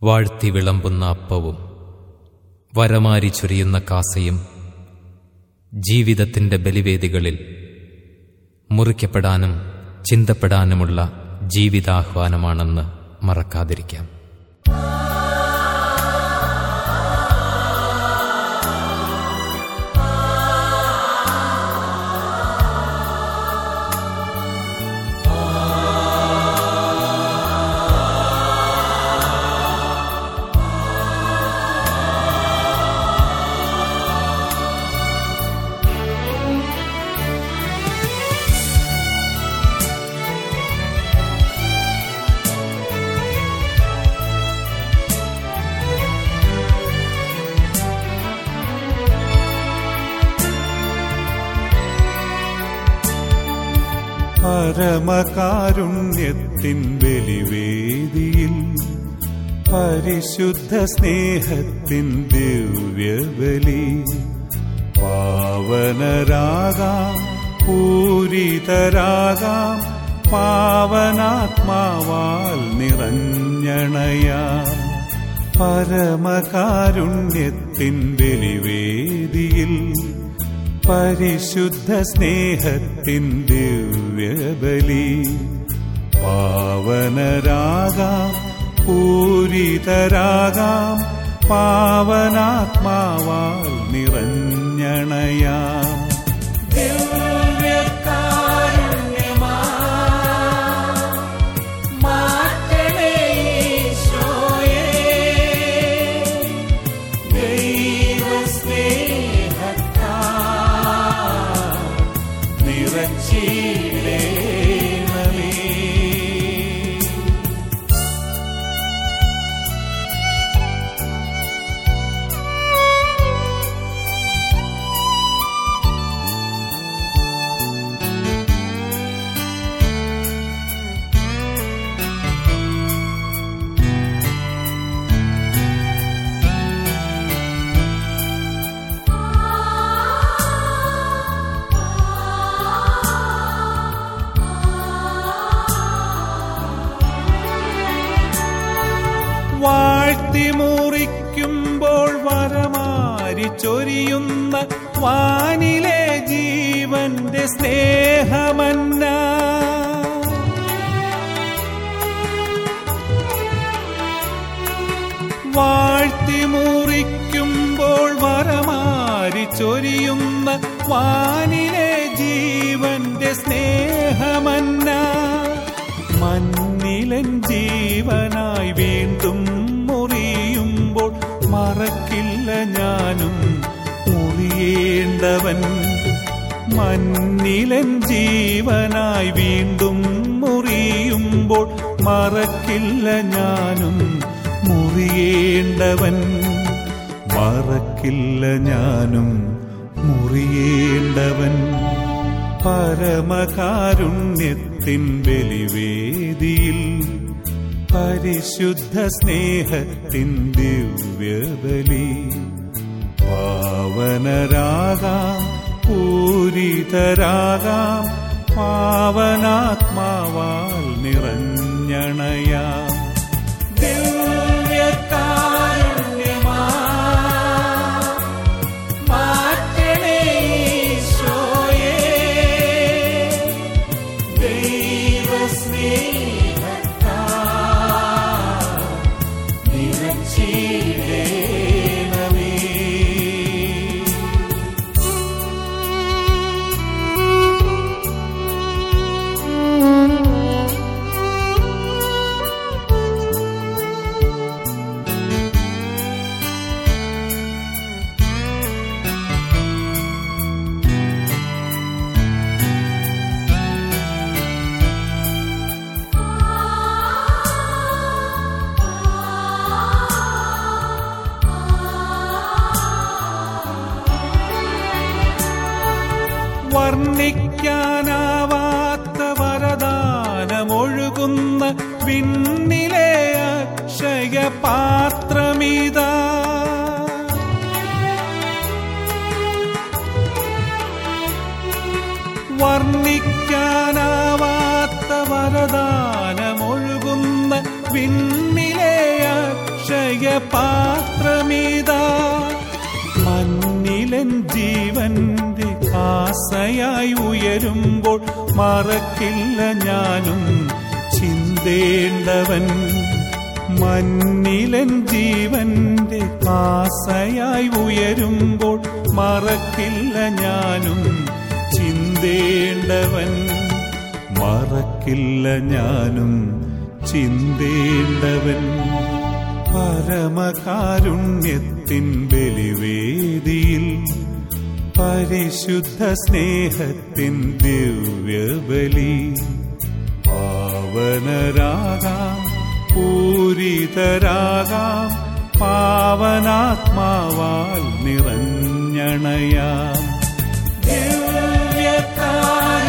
വാഴ്ത്തി വിളമ്പുന്ന അപ്പവും വരമാരി ചൊരിയുന്ന കാസയും ജീവിതത്തിന്റെ ബലിവേദികളിൽ മുറിക്കപ്പെടാനും ചിന്തപ്പെടാനുമുള്ള ജീവിതാഹ്വാനമാണെന്ന് മറക്കാതിരിക്കാം പരമകാരുണ്യത്തിൻ ബലിവേദിയിൽ പരിശുദ്ധ സ്നേഹത്തിൻ ദിവ്യബലി പാവനരാകാം പൂരിതരാകാം പാവനാത്മാവാൽ നിറഞ്ഞണയാം പരമകാരുണ്യത്തിൻ ബലിവേദിയിൽ പരിശുദ്ധ സ്നേഹത്തിൻ ദിവ്യബലി പാവനരാകാം പൂരിതരാകാം പാവനാത്മാവാൽ നിറഞ്ഞണയാം നിറച്ചിടേണമേ വാഴ്ത്തി മുറിക്കുമ്പോൾ വരമാരി ചൊരിയുന്ന വാനിലെ ജീവന്റെ സ്നേഹമന്ന വാഴ്ത്തി മുറിക്കുമ്പോൾ വരമാരി ചൊരിയുന്ന വാനിലെ ജീവന്റെ സ്നേഹമന്ന മണ്ണിലൻ ജീവനായി വീണ്ടും മുറിയുമ്പോൾ മറക്കില്ല ഞാനും മുറിയേണ്ടവൻ മണ്ണിലൻ ജീവനായി വീണ്ടും മുറിയുമ്പോൾ മറക്കില്ല ഞാനും മുറിയേണ്ടവൻ മറക്കില്ല ഞാനും മുറിയേണ്ടവൻ പരമകാരുണ്യത്തിൻ ബലിവേദിയിൽ പരിശുദ്ധ സ്നേഹത്തിൻ ദിവ്യബലി പാവനരാകാം പൂരിതരാകാം പാവനാത്മാവാൽ നിറഞ്ഞണയാം ദിവ്യകാരുണ്യമാ മാറ്റണേ ഈശോയേ ദൈവസ്നേഹത്താൽ നിറച്ചിടേണമേ വർണ്ണിക്കാനാവാത്ത വരദാനമൊഴുകുന്ന വിണ്ണിലെ അക്ഷയ പാത്രമിതാ വർണ്ണിക്കാനാവാത്ത വരദാനമൊഴുകുന്ന വിണ്ണിലെ അക്ഷയ അക്ഷയപാത്രമിതാ മണ്ണിലൻ ജീവന്റെ ആസയായി ഉയരുമ്പോൾ മറക്കില്ല ഞാനും ചിന്തേണ്ടവൻ മണ്ണിലൻ ജീവന്റെ ആസയായി ഉയരുമ്പോൾ മറക്കില്ല ഞാനും ചിന്തേണ്ടവൻ മറക്കില്ല ഞാനും ചിന്തേണ്ടവൻ പരമകാരുണ്യത്തിൻ ബലിവേദിയിൽ പരിശുദ്ധ സ്നേഹത്തിൻ ദിവ്യബലി പാവനരാകാം പൂരിതരാകാം പാവനാത്മാവാൽ നിറഞ്ഞണയാം ദിവ്യകാരുണ്യമേ